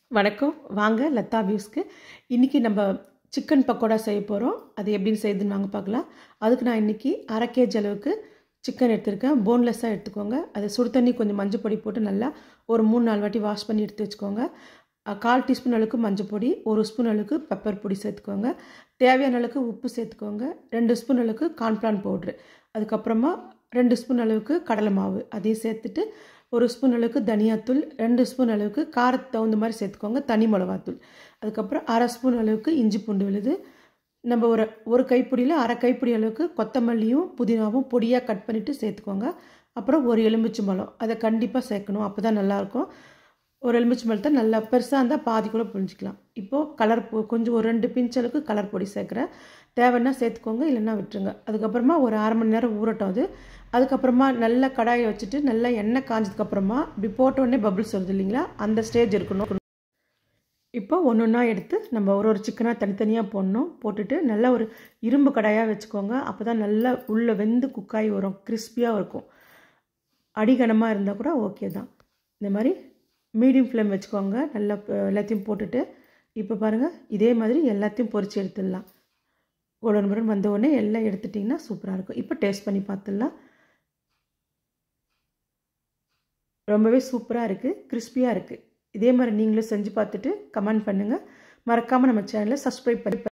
வணக்கம் வாங்க லதா வியூஸ்க்கு இன்றைக்கி நம்ம சிக்கன் பக்கோடா செய்ய போகிறோம் அது எப்படின்னு செய்யுதுன்னு வாங்க பார்க்கலாம் அதுக்கு நான் இன்றைக்கி அரை கேஜி அளவுக்கு சிக்கன் எடுத்திருக்கேன் போன்லெஸ்ஸாக எடுத்துக்கோங்க அதை சுடு தண்ணி கொஞ்சம் மஞ்சள் பொடி போட்டு நல்லா ஒரு மூணு நாலு வாட்டி வாஷ் பண்ணி எடுத்து வச்சுக்கோங்க அஹ், கால் டீஸ்பூன் அளவுக்கு மஞ்சள் பொடி ஒரு ஸ்பூன் அளவுக்கு பெப்பர் பொடி சேர்த்துக்கோங்க தேவையான அளவுக்கு உப்பு சேர்த்துக்கோங்க ரெண்டு ஸ்பூன் அளவுக்கு கார்ன்ஃப்ளான் பவுட்ரு அதுக்கப்புறமா ரெண்டு ஸ்பூன் அளவுக்கு கடலை மாவு அதையும் சேர்த்துட்டு ஒரு ஸ்பூன் அளவுக்கு தனியாத்தூள் ரெண்டு ஸ்பூன் அளவுக்கு காரத்துக்கு தகுந்த மாதிரி சேர்த்துக்கோங்க தனி மிளகாத்தூள் அதுக்கப்புறம் அரை ஸ்பூன் அளவுக்கு இஞ்சி பூண்டு விழுது நம்ம ஒரு ஒரு கைப்பிடியில் அரை கைப்பிடி அளவுக்கு கொத்தமல்லியும் புதினாவும் பொடியாக கட் பண்ணிவிட்டு சேர்த்துக்கோங்க அப்புறம் ஒரு எலுமிச்சை பழம் அதை கண்டிப்பாக சேர்க்கணும் அப்போ தான் நல்லாயிருக்கும் ஒரு எலுமிச்சை பழத்தை நல்லா பெருசாக இருந்தால் பாதி கூட புரிஞ்சிக்கலாம் இப்போது கலர் பொ கொஞ்சம் ஒரு ரெண்டு பிஞ்ச் அளவுக்கு கலர் பொடி சேர்க்குறேன் தேவைன்னா சேர்த்துக்கோங்க இல்லைன்னா விட்டுருங்க அதுக்கப்புறமா ஒரு அரை மணி நேரம் ஊறட்டும் அது அதுக்கப்புறமா நல்லா கடாயை வச்சுட்டு நல்லா எண்ணெய் காஞ்சதுக்கப்புறமா இப்படி போட்ட உடனே பபிள்ஸ் வருது இல்லைங்களா அந்த ஸ்டேஜ் இருக்கணும் இப்போ ஒன்று ஒன்றா எடுத்து நம்ம ஒரு ஒரு சிக்கனாக தனித்தனியாக போடணும் போட்டுட்டு நல்லா ஒரு இரும்பு கடாயாக வச்சுக்கோங்க அப்போ தான் நல்லா உள்ளே வெந்து குக்காய் வரும் கிறிஸ்பியாக இருக்கும் அடிகனமாக இருந்தால் கூட ஓகே தான் இந்த மாதிரி மீடியம் ஃப்ளேம் வச்சுக்கோங்க நல்லா அஹ், எல்லாத்தையும் போட்டுட்டு இப்போ பாருங்கள் இதே மாதிரி எல்லாத்தையும் பொரிச்சு எடுத்துடலாம் கோல்டன் ப்ரௌன் வந்த உடனே எல்லாம் எடுத்துட்டிங்கன்னா சூப்பராக இருக்கும் இப்போ டேஸ்ட் பண்ணி பார்த்துடலாம் ரொம்பவே சூப்பராக இருக்குது கிறிஸ்பியாக இருக்குது இதே மாதிரி நீங்களும் செஞ்சு பார்த்துட்டு கமெண்ட் பண்ணுங்கள் மறக்காமல் நம்ம சேனலை சப்ஸ்கிரைப் பண்ணி